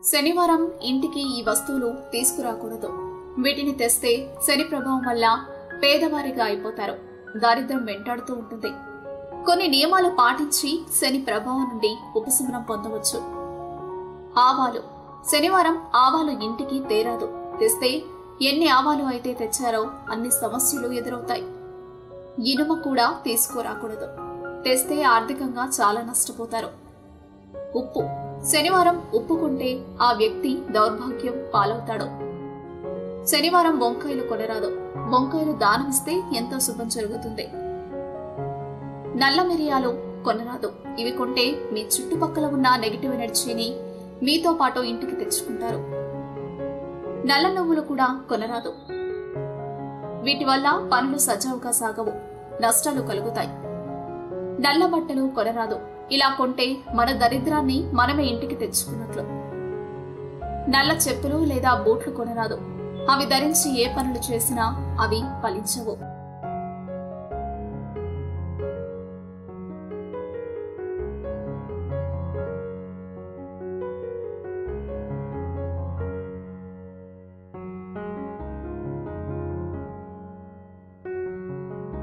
శనివారం ఇంటికి ఈ వస్తువులు తీసుకురాకూడదు వీటిని తెస్తే శని ప్రభావం వల్ల పేదవారిగా అయిపోతారు దారిద్ర్యం వెంటాడుతూ ఉంటుంది కొన్ని నియమాలు పాటించి శని ప్రభావం నుండి ఉపశమనం పొందవచ్చు ఆవాలు శనివారం ఆవాలు ఇంటికి తేరాదు తెస్తే ఎన్ని ఆవాలు అయితే తెచ్చారో అన్ని సమస్యలు ఎదురవుతాయి ఇనుమ కూడా తీసుకురాకూడదు తెస్తే ఆర్థికంగా చాలా నష్టపోతారు ఉప్పు శనివారం ఉప్పు కొంటే ఆ వ్యక్తి దౌర్భాగ్యం పాలవుతాడు శనివారం వంకాయలు కొనరాదు వంకాయలు దానమిస్తే ఎంతో శుభం జరుగుతుంది నల్ల మిరియాలు కొనరాదు ఇవి కొంటే మీ చుట్టుపక్కల ఉన్న నెగిటివ్ ఎనర్జీని మీతో పాటు ఇంటికి తెచ్చుకుంటారు నల్ల నువ్వులు కూడా కొనరాదు వీటి వల్ల పనులు సజావుగా సాగవు నష్టాలు కలుగుతాయి నల్ల బట్టలు కొనరాదు ఇలా కొంటే మన దరిద్రాన్ని మనమే ఇంటికి తెచ్చుకున్నట్లు నల్ల చెప్పులు లేదా బూట్లు కొనరాదు అవి ధరించి ఏ పనులు చేసినా అవి ఫలించవు